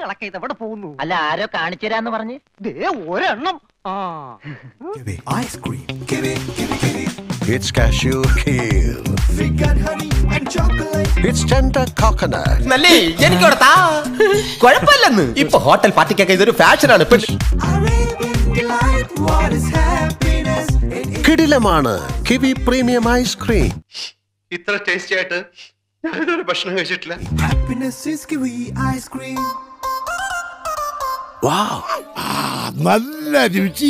കുട്ടികളൊക്കെ ഇത് എവിടെ പോകുന്നു അല്ല ആരോ കാണിച്ചു തരാന്ന് പറഞ്ഞ് ദേ ഒരെണ്ണം ആ Ice cream. Give it, give it, give it. It's cashew hill. We got honey and chocolate. It's tender coconut. നല്ലേ എനിക്ക് കൊടുത്താ കുഴപ്പമില്ലെന്ന് ഇപ്പൊ ഹോട്ടൽ പാർട്ടിക്കൊക്കെ ഇതൊരു ഫാഷനാണ് Arabian delight. What is happiness? It is കിടിലമാണ് കിവി പ്രീമിയം ഐസ്ക്രീം ഇത്ര ടേസ്റ്റി ആയിട്ട് ഞാനിതൊരു ഭക്ഷണം കഴിച്ചിട്ടില്ല happiness is kiwi ice cream. വാവ് നല്ല രുചി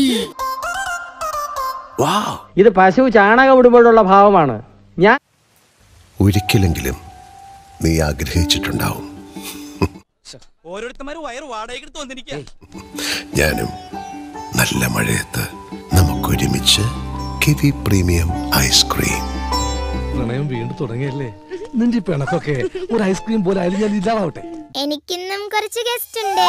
വാവ് ഇത് പശു ചാണകം ഇടുമ്പോഴുള്ള ഭാവമാണ് ഞാൻ ഒരിക്കലെങ്കിലും നീ ആഗ്രഹിച്ചിട്ടുണ്ടാവും ഓരോരുത്തന്മാര് വയറ് വാടകയ്ക്ക് വന്നിരിക്കുക ഞാനും നല്ല മഴയത്ത് നമുക്കൊരുമിച്ച് കിവി പ്രീമിയം ഐസ്ക്രീം പ്രണയം വീണ്ടും തുടങ്ങിയല്ലേ നിന്റെ ഈ പിണക്കൊക്കെ ഒരു ഐസ്ക്രീം പോലെ ആയാലും ഞാൻ ഇല്ലാതാവട്ടെ എനിക്കിന്നും കുറച്ച് ഗസ്റ്റ് ഉണ്ട്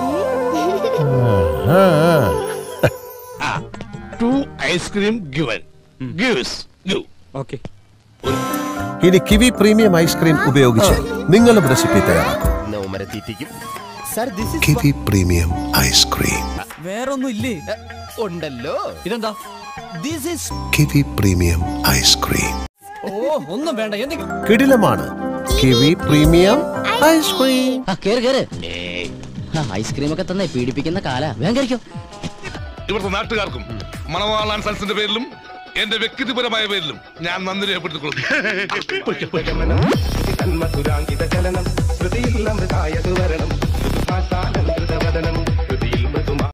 to ice cream given gives give okay ഇനി കിവി പ്രീമിയം ഐസ്ക്രീം ഉപയോഗിച്ച് നിങ്ങളും റെസിപ്പി തയ്യാറാക്കും sir this kiwi premium ice cream വേറൊന്നും ഇല്ലേ ഉണ്ടല്ലോ ഇതെന്താ this is kiwi premium ice cream ഓ ഒന്നും വേണ്ട എന്തെങ്കിലും കിടിലമാണ് കിവി പ്രീമിയം ഐസ്ക്രീം കേറ് കേറ് ഐസ്ക്രീം ഒക്കെ തന്നെ പീഡിപ്പിക്കുന്ന കാല വേഗം കഴിക്കോ ഇവിടുത്തെ നാട്ടുകാർക്കും മണവാളാൻ സൽസിന്റെ പേരിലും എന്റെ വ്യക്തിപരമായ പേരിലും ഞാൻ നന്ദി രേഖപ്പെടുത്തിക്കൊള്ളുന്നു മധുരാംഗിത ചലനം ശ്രുതിയിൽ അമൃതായത് വരണം ഭാഷാനന്ദവദനം